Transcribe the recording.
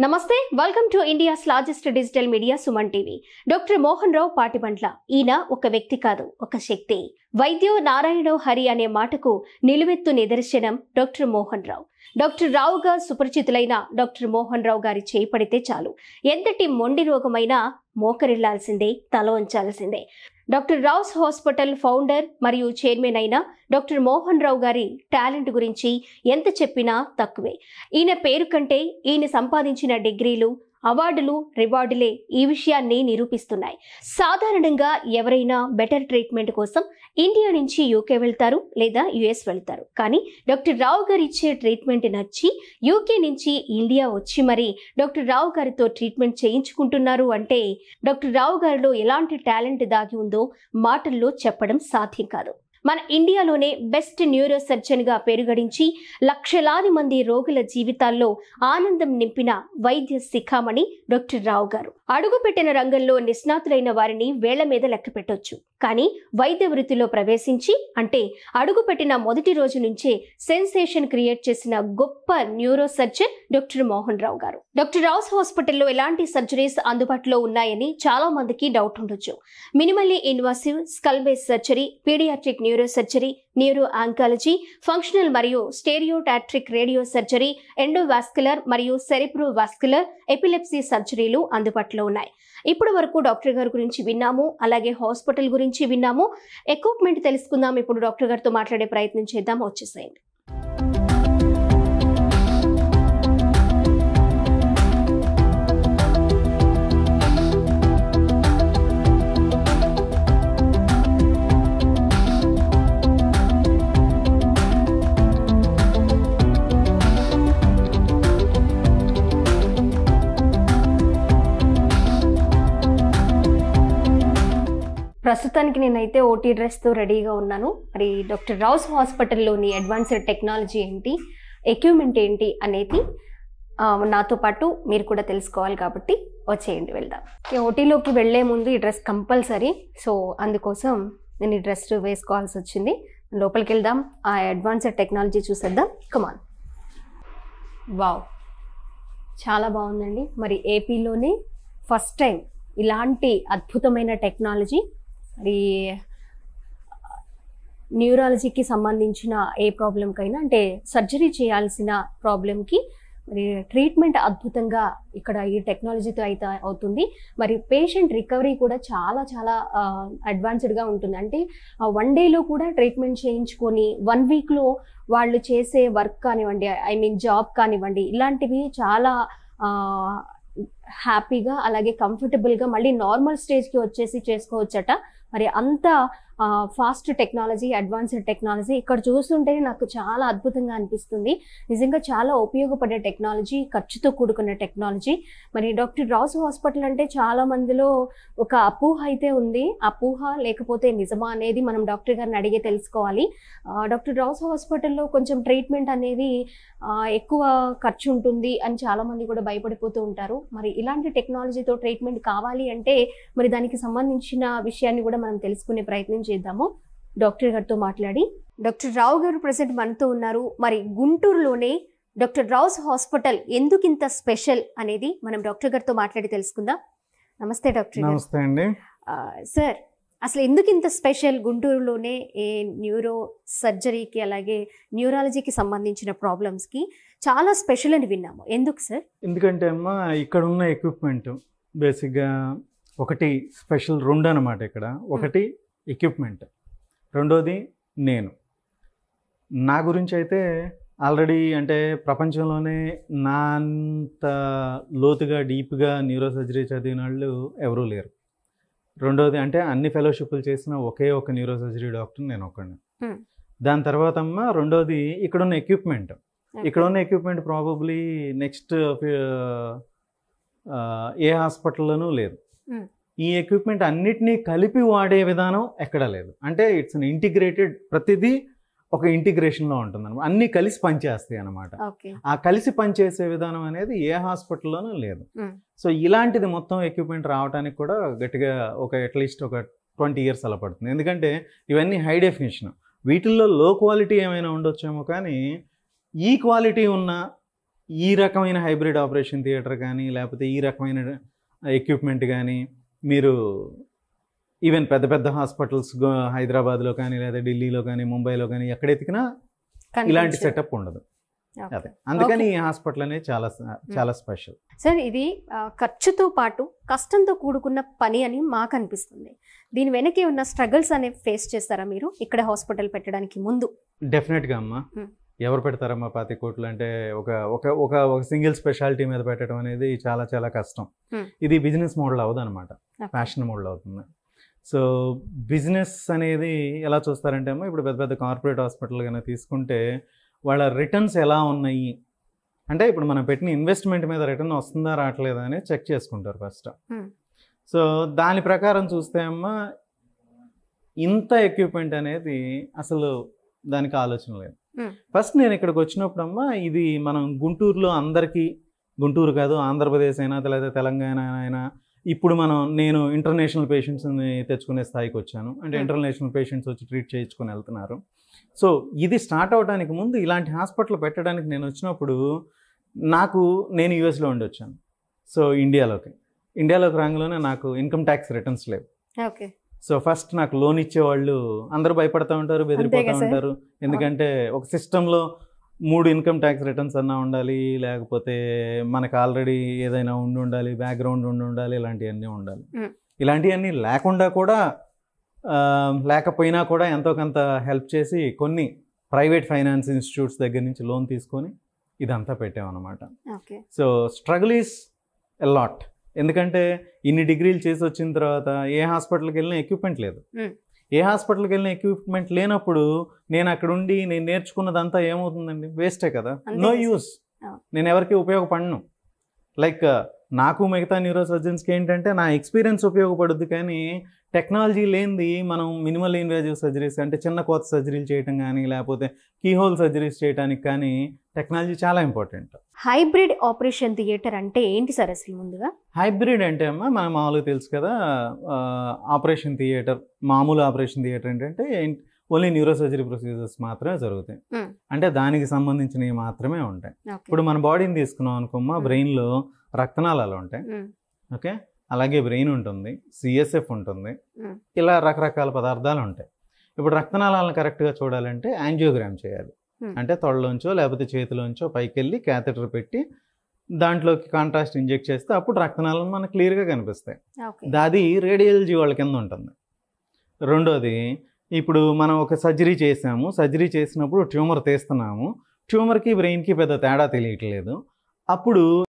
నమస్తే welcome to India's largest digital media Suman TV doctor Mohan Rao Patibandla ఈయన ఒక వ్యక్తి కాదు ఒక శక్తి వైద్యో నారాయణో హరి అనే మాటకు నిలువెత్తు నిదర్శనం డాక్టర్ మోహన్ రావు డాక్టర్ రావుగా సుపరిచితులైన డాక్టర్ మోహన్ రావు గారి చేపడితే చాలు ఎంతటి మొండి రోగమైనా మోకరిల్లాల్సిందే తల వంచాల్సిందే డాక్టర్ రావుస్ హాస్పిటల్ ఫౌండర్ మరియు చైర్మన్ అయిన డాక్టర్ మోహన్ రావు గారి టాలెంట్ గురించి ఎంత చెప్పినా తక్కువే ఈయన పేరు కంటే ఈయన సంపాదించిన డిగ్రీలు అవార్డులు రివార్డులే ఈ విషయాన్ని నిరూపిస్తున్నాయి సాధారణంగా ఎవరైనా బెటర్ ట్రీట్మెంట్ కోసం ఇండియా నుంచి యూకే వెళ్తారు లేదా యుఎస్ వెళ్తారు కానీ డాక్టర్ రావు గారు ఇచ్చే ట్రీట్మెంట్ నచ్చి యూకే నుంచి ఇండియా వచ్చి మరి డాక్టర్ రావు గారితో ట్రీట్మెంట్ చేయించుకుంటున్నారు అంటే డాక్టర్ రావు గారిలో ఎలాంటి టాలెంట్ దాగి ఉందో మాటల్లో చెప్పడం సాధ్యం కాదు మన ఇండియాలోనే బెస్ట్ న్యూరో సర్జన్గా పేరుగడించి లక్షలాది మంది రోగుల జీవితాల్లో ఆనందం నింపిన వైద్య శిఖామణి డాక్టర్ రావు గారు అడుగుపెట్టిన రంగంలో నిష్ణాతులైన వారిని వేళ్ల మీద లెక్క పెట్టొచ్చు కానీ వైద్య వృత్తిలో ప్రవేశించి అంటే అడుగుపెట్టిన మొదటి రోజు నుంచే సెన్సేషన్ క్రియేట్ చేసిన గొప్ప neuro surgeon doctor Mohan Rao గారు డాక్టర్ రావుస్ హాస్పిటల్లో ఎలాంటి సర్జరీస్ అందుబాటులో ఉన్నాయని చాలా మందికి డౌట్ ఉండొచ్చు minimally invasive skull base surgery paediatric neuro surgery neuro oncology functional మరియు స్టేరియోటాట్రిక్ రేడియో సర్జరీ ఎండోవాస్కులర్ మరియు సెరిబ్రో వాస్కులర్ ఎపిలెప్సీ సర్జరీలు అందుబాటులో ఉన్నాయి ఇప్పటి వరకు డాక్టర్ గారి గురించి విన్నాము అలాగే హాస్పిటల్ గురించి విన్నాము ఎక్విప్మెంట్ తెలుసుకుందాం ఇప్పుడు డాక్టర్ గారితో మాట్లాడే ప్రయత్నం చేద్దాం వచ్చేసేయండి ప్రస్తుతానికి నేనైతే ఓటీ డ్రెస్తో రెడీగా ఉన్నాను మరి డాక్టర్ రావుస్ హాస్పిటల్లోని అడ్వాన్స్డ్ టెక్నాలజీ ఏంటి ఎక్విప్మెంట్ ఏంటి అనేది ఆ, నాతో పాటు మీరు కూడా తెలుసుకోవాలి కాబట్టి వచ్చేయండి వెళ్దాం ఈ ఓటీలోకి వెళ్లే ముందు ఈ డ్రెస్ కంపల్సరీ సో అందుకోసం నేను ఈ డ్రెస్ వేసుకోవాల్సి వచ్చింది లోపలికి వెళ్దాం ఆ అడ్వాన్స్డ్ టెక్నాలజీ చూసేద్దాం కమాన్ వావ్ చాలా బాగుందండి మరి ఏపీలోనే ఫస్ట్ టైం ఇలాంటి అద్భుతమైన టెక్నాలజీ మరి న్యూరాలజీకి సంబంధించిన ఏ ప్రాబ్లంకైనా అంటే సర్జరీ చేయాల్సిన ప్రాబ్లంకి మరి ట్రీట్మెంట్ అద్భుతంగా ఇక్కడ ఈ టెక్నాలజీతో అయితే అవుతుంది మరి పేషెంట్ రికవరీ కూడా చాలా చాలా అడ్వాన్స్డ్గా ఉంటుంది అంటే వన్ డేలో కూడా ట్రీట్మెంట్ చేయించుకొని వన్ వీక్లో వాళ్ళు చేసే వర్క్ కానివ్వండి ఐ మీన్ జాబ్ కానివ్వండి ఇలాంటివి చాలా హ్యాపీగా అలాగే కంఫర్టబుల్గా మళ్ళీ నార్మల్ స్టేజ్కి వచ్చేసి చేసుకోవచ్చట మరి అంత ఫాస్ట్ టెక్నాలజీ అడ్వాన్స్డ్ టెక్నాలజీ ఇక్కడ చూస్తుంటే నాకు చాలా అద్భుతంగా అనిపిస్తుంది నిజంగా చాలా ఉపయోగపడే టెక్నాలజీ ఖర్చుతో కూడుకున్న టెక్నాలజీ మరి డాక్టర్ రావుస్ హాస్పిటల్ అంటే చాలా మందిలో ఒక అపోహ అయితే ఉంది అపోహ లేకపోతే నిజమా అనేది మనం డాక్టర్ గారిని అడిగే తెలుసుకోవాలి ఆ, డాక్టర్ రావుస్ హాస్పిటల్లో కొంచెం ట్రీట్మెంట్ అనేది ఆ, ఎక్కువ ఖర్చు ఉంటుంది అని చాలా మంది కూడా భయపడిపోతూ ఉంటారు మరి ఇలాంటి టెక్నాలజీతో ట్రీట్మెంట్ కావాలి అంటే మరి దానికి సంబంధించిన విషయాన్ని కూడా మనం తెలుసుకునే ప్రయత్నం చేద్దాము డాక్టర్ గారితో మాట్లాడి డాక్టర్ రావు గారు ప్రజెంట్ మనతో ఉన్నారు మరి గుంటూరులోనే డాక్టర్ రావుస్ హాస్పిటల్ ఎందుకు ఇంత స్పెషల్ అనేది మనం డాక్టర్ గారితో మాట్లాడి తెలుసుకుందాం నమస్తే డాక్టర్ గారు నమస్తే అండి ఆ, సార్ అసలు ఎందుకు ఇంత స్పెషల్ గుంటూరులోనే ఏ న్యూరో సర్జరీకి అలాగే న్యూరాలజీకి సంబంధించిన ప్రాబ్లమ్స్కి చాలా స్పెషల్ అని విన్నాము ఎందుకు సార్ ఎందుకంటే అమ్మా ఇక్కడ ఉన్న ఎక్విప్మెంట్ బేసిక్గా ఒకటి స్పెషల్ రెండు అనమాట ఇక్కడ ఒకటి ఎక్విప్మెంట్ రెండోది నేను నా గురించి అయితే ఆల్రెడీ అంటే ప్రపంచంలోనే నా అంత లోతుగా డీప్గా న్యూరో సర్జరీ చదివిన వాళ్ళు ఎవరూ లేరు రెండోది అంటే అన్ని ఫెలోషిప్లు చేసిన ఒకే ఒక న్యూరో సర్జరీ డాక్టర్ నేను ఒకడిని Hmm. దాని తర్వాత అమ్మ రెండోది ఇక్కడ ఉన్న ఎక్విప్మెంట్ ఇక్కడ ఉన్న ఎక్విప్మెంట్ ప్రాబబ్లీ నెక్స్ట్ ఏ హాస్పిటల్లోనూ లేదు Hmm. ఈ ఎక్విప్మెంట్ అన్నిటినీ కలిపి వాడే విధానం ఎక్కడా లేదు అంటే ఇట్స్ అన్ ఇంటిగ్రేటెడ్ ప్రతిదీ ఒక ఇంటిగ్రేషన్లో ఉంటుంది అనమాట అన్నీ కలిసి పనిచేస్తాయి అనమాట ఓకే ఆ కలిసి పనిచేసే విధానం అనేది ఏ హాస్పిటల్లోనూ లేదు Hmm. సో ఇలాంటిది మొత్తం ఎక్విప్మెంట్ రావడానికి కూడా గట్టిగా ఒక అట్లీస్ట్ ఒక ట్వంటీ ఇయర్స్ అలా పడుతుంది ఎందుకంటే ఇవన్నీ హై డెఫినేషన్ వీటిల్లో లో క్వాలిటీ ఏమైనా ఉండొచ్చేమో కానీ ఈ క్వాలిటీ ఉన్న ఈ రకమైన హైబ్రిడ్ ఆపరేషన్ థియేటర్ కానీ లేకపోతే ఈ రకమైన ఎక్విప్మెంట్ కానీ మీరు ఈవెన్ పెద్ద పెద్ద హాస్పిటల్స్ హైదరాబాద్లో కానీ లేదా ఢిల్లీలో కానీ ముంబైలో కానీ ఎక్కడ ఎతికినా ఇలాంటి కనిపించదు. సెటప్ ఉండదు Okay. అదే అందుకని ఈ హాస్పిటల్ అనేది చాలా చాలా స్పెషల్ సార్ ఇది ఆ, ఖర్చుతో పాటు కష్టంతో కూడుకున్న పని అని మాకు అనిపిస్తుంది దీని వెనకే ఉన్న స్ట్రగుల్స్ అనేవి ఫేస్ చేస్తారా మీరు ఇక్కడ హాస్పిటల్ పెట్టడానికి ముందు డెఫినెట్గా అమ్మా Hmm. ఎవరు పెడతారమ్మా పాతి కోట్లు అంటే ఒక ఒక ఒక ఒక సింగిల్ స్పెషాలిటీ మీద పెట్టడం అనేది చాలా చాలా కష్టం Hmm. ఇది బిజినెస్ మోడల్ అవ్వదు అనమాట ఫ్యాషన్ మోడల్ అవుతుంది సో బిజినెస్ అనేది ఎలా చూస్తారంటే అమ్మా ఇప్పుడు పెద్ద పెద్ద కార్పొరేట్ హాస్పిటల్ కనుక తీసుకుంటే వాళ్ళ రిటర్న్స్ ఎలా ఉన్నాయి అంటే ఇప్పుడు మనం పెట్టిన ఇన్వెస్ట్మెంట్ మీద రిటర్న్ వస్తుందా రావట్లేదా అని చెక్ చేసుకుంటారు ఫస్ట్ Hmm. సో దాని ప్రకారం చూస్తే అమ్మా ఇంత ఎక్విప్మెంట్ అనేది అసలు దానికి ఆలోచన లేదు Hmm. ఫస్ట్ నేను ఇక్కడికి వచ్చినప్పుడు అమ్మా ఇది మనం గుంటూరులో అందరికీ గుంటూరు కాదు ఆంధ్రప్రదేశ్ అయినా లేదా తెలంగాణ అయినా ఇప్పుడు మనం నేను ఇంటర్నేషనల్ పేషెంట్స్ని తెచ్చుకునే స్థాయికి వచ్చాను అంటే Hmm. ఇంటర్నేషనల్ పేషెంట్స్ వచ్చి ట్రీట్ చేయించుకొని వెళ్తున్నారు సో ఇది స్టార్ట్ అవడానికి ముందు ఇలాంటి హాస్పిటల్ పెట్టడానికి నేను వచ్చినప్పుడు నాకు నేను యూఎస్లో ఉండి వచ్చాను సో ఇండియాలోకి ఇండియాలోకి రాగానే నాకు ఇన్కమ్ ట్యాక్స్ రిటర్న్స్ లేవు ఓకే సో ఫస్ట్ నాకు లోన్ ఇచ్చేవాళ్ళు అందరూ భయపడతా ఉంటారు బెదిరిపోతూ అంతేగా సార్? ఉంటారు ఎందుకంటే ఒక సిస్టంలో మూడు ఇన్కమ్ ట్యాక్స్ రిటర్న్స్ అన్నా ఉండాలి లేకపోతే మనకు ఆల్రెడీ ఏదైనా ఉండి ఉండాలి బ్యాక్గ్రౌండ్ ఉండి ఉండాలి ఇలాంటివన్నీ ఉండాలి Mm. ఇలాంటివన్నీ లేకుండా కూడా ఆ, లేకపోయినా కూడా ఎంతో కొంత హెల్ప్ చేసి కొన్ని ప్రైవేట్ ఫైనాన్స్ ఇన్స్టిట్యూట్స్ దగ్గర నుంచి లోన్ తీసుకొని ఇదంతా పెట్టామన్నమాట okay so struggle is lot ఎందుకంటే ఇన్ని డిగ్రీలు చేసి వచ్చిన తర్వాత ఏ హాస్పిటల్కి వెళ్ళినా ఎక్విప్మెంట్ లేదు Mm. ఏ హాస్పిటల్కి వెళ్ళినా ఎక్విప్మెంట్ లేనప్పుడు నేను అక్కడ ఉండి నేను నేర్చుకున్నదంతా ఏమవుతుందండి వేస్టే కదా అంతే నో కదా. Use Ah. నేను ఎవరికి ఉపయోగపడను లైక్ నాకు మిగతా న్యూరో సర్జన్స్కి ఏంటంటే నా ఎక్స్పీరియన్స్ ఉపయోగపడుద్ది కానీ టెక్నాలజీ లేనిది మనం మినిమల్ ఇన్వేజివ్ సర్జరీస్ అంటే చిన్న కోత సర్జరీలు చేయటం కానీ లేకపోతే కీహోల్ సర్జరీస్ చేయడానికి కానీ టెక్నాలజీ చాలా ఇంపార్టెంట్ హైబ్రిడ్ ఆపరేషన్ థియేటర్ అంటే ఏంటి సార్ అసలు ముందుగా హైబ్రిడ్ అంటే అమ్మా మనం మామూలుగా తెలుసు కదా ఆపరేషన్ థియేటర్ మామూలు ఆపరేషన్ థియేటర్ ఏంటంటే ఓన్లీ న్యూరో సర్జరీ ప్రొసీజర్స్ మాత్రమే జరుగుతాయి Hmm. అంటే దానికి సంబంధించినవి మాత్రమే ఉంటాయి ఓకే ఇప్పుడు మన బాడీని తీసుకున్నాం అనుకోమ్మా Hmm. బ్రెయిన్లో రక్తనాళాలు ఉంటాయి మ్మ్. ఓకే అలాగే బ్రెయిన్ ఉంటుంది సిఎస్ఎఫ్ ఉంటుంది Hmm. ఇలా రకరకాల పదార్థాలు ఉంటాయి ఇప్పుడు రక్తనాళాలను కరెక్ట్గా చూడాలంటే యాంజియోగ్రామ్ చేయాలి Hmm. అంటే తొడలోంచో లేకపోతే చేతిలోంచో పైకి వెళ్ళి క్యాథెటర్ పెట్టి దాంట్లోకి కాంట్రాస్ట్ ఇంజెక్ట్ చేస్తే అప్పుడు రక్తనాళాలు మనకు క్లియర్గా కనిపిస్తాయి ఓకే అది రేడియాలజీ వాళ్ళ కింద ఉంటుంది రెండోది ఇప్పుడు మనం ఒక సర్జరీ చేసాము సర్జరీ చేసినప్పుడు ట్యూమర్ తీస్తున్నాము ట్యూమర్కి బ్రెయిన్కి పెద్ద తేడా తెలియట్లేదు అప్పుడు